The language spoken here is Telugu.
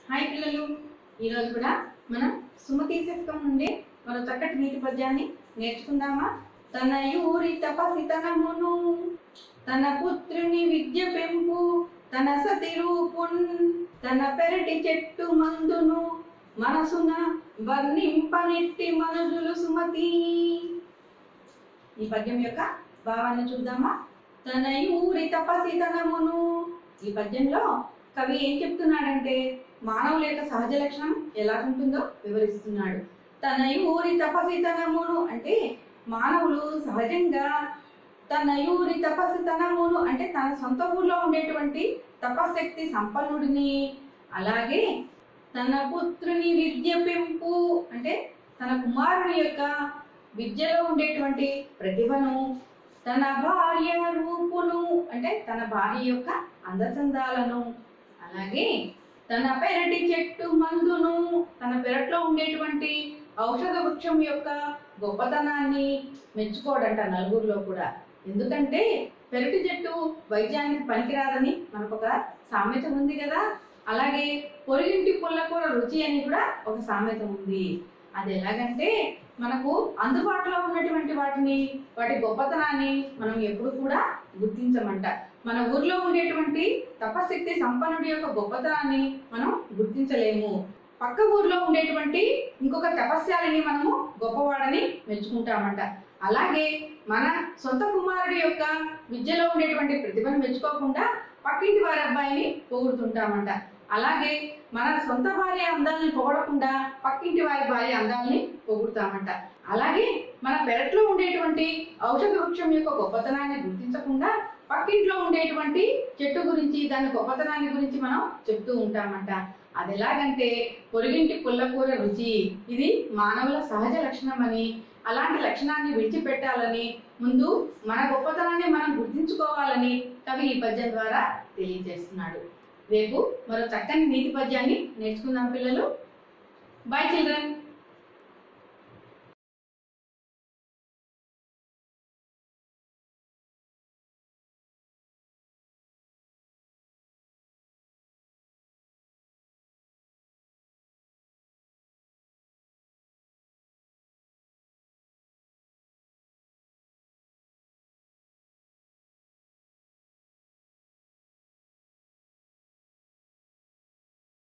హాయ్ పిల్లలు ఈరోజు కూడా మనం సుమతి శతకం నుండి మరో చక్కటి నీతి పద్యాన్ని నేర్చుకుందామా తన యూరి తపసితనమును తన పుత్రుని విద్య పెంపు తన సతి రూపున్ తన పెరటి చెట్టు మందును మనసున వర్ణింపనెట్టి మనుజులు సుమతి ఈ పద్యం యొక్క భావాన్ని చూద్దామా తన ఊరి తపసితనమును ఈ పద్యంలో కవి ఏం చెప్తున్నాడంటే మానవుల యొక్క సహజ లక్షణం ఎలా ఉంటుందో వివరిస్తున్నాడు తన ఊరి తపసితనమును అంటే మానవులు సహజంగా తన ఊరి తపసితనమును అంటే తన సొంత ఊర్లో ఉండేటువంటి తపశక్తి సంపన్నుడిని అలాగే తన పుత్రుని విద్య పెంపు అంటే తన కుమారుని యొక్క విద్యలో ఉండేటువంటి ప్రతిభను తన భార్య రూపును అంటే తన భార్య యొక్క అందచందాలను అలాగే తన పెరటి చెట్టు మందును తన పెరట్లో ఉండేటువంటి ఔషధ వృక్షం యొక్క గొప్పతనాన్ని మెచ్చుకోడంట నలుగురిలో కూడా ఎందుకంటే పెరటి చెట్టు వైద్యానికి పనికిరాదని మనకు ఒక సామెత ఉంది కదా అలాగే పొరిగింటి పుల్లకూర రుచి అని కూడా ఒక సామెత ఉంది అది ఎలాగంటే మనకు అందుబాటులో ఉన్నటువంటి వాటిని వాటి గొప్పతనాన్ని మనం ఎప్పుడు కూడా గుర్తించమంట మన ఊర్లో ఉండేటువంటి తపశక్తి సంపన్నుడి యొక్క గొప్పతనాన్ని మనం గుర్తించలేము పక్క ఊర్లో ఉండేటువంటి ఇంకొక తపస్యాలని మనము గొప్పవాడని మెచ్చుకుంటామంట అలాగే మన సొంత కుమారుడి యొక్క విద్యలో ఉండేటువంటి ప్రతిభను మెచ్చుకోకుండా పక్కింటి వారి అబ్బాయిని పొగుడుతుంటామంట అలాగే మన సొంత భార్య అందాలని పొగడకుండా పక్కింటి వారి భార్య అందాలని పొగుడుతామంట అలాగే మన పెరట్లో ఉండేటువంటి ఔషధ వృక్షం యొక్క గొప్పతనాన్ని గుర్తించకుండా పక్కింట్లో ఉండేటువంటి చెట్టు గురించి దాని గొప్పతనాన్ని గురించి మనం చెప్తూ ఉంటామంట అది ఎలాగంటే పొరిగింటి పుల్లకూర రుచి ఇది మానవుల సహజ లక్షణం అని అలాంటి లక్షణాన్ని విడిచిపెట్టాలని ముందు మన గొప్పతనాన్ని మనం గుర్తించుకోవాలని కవి ఈ పద్యం ద్వారా తెలియజేస్తున్నాడు రేపు మరో చక్కని నీతి పద్యాన్ని నేర్చుకుందాం పిల్లలు బాయ్ చిల్డ్రన్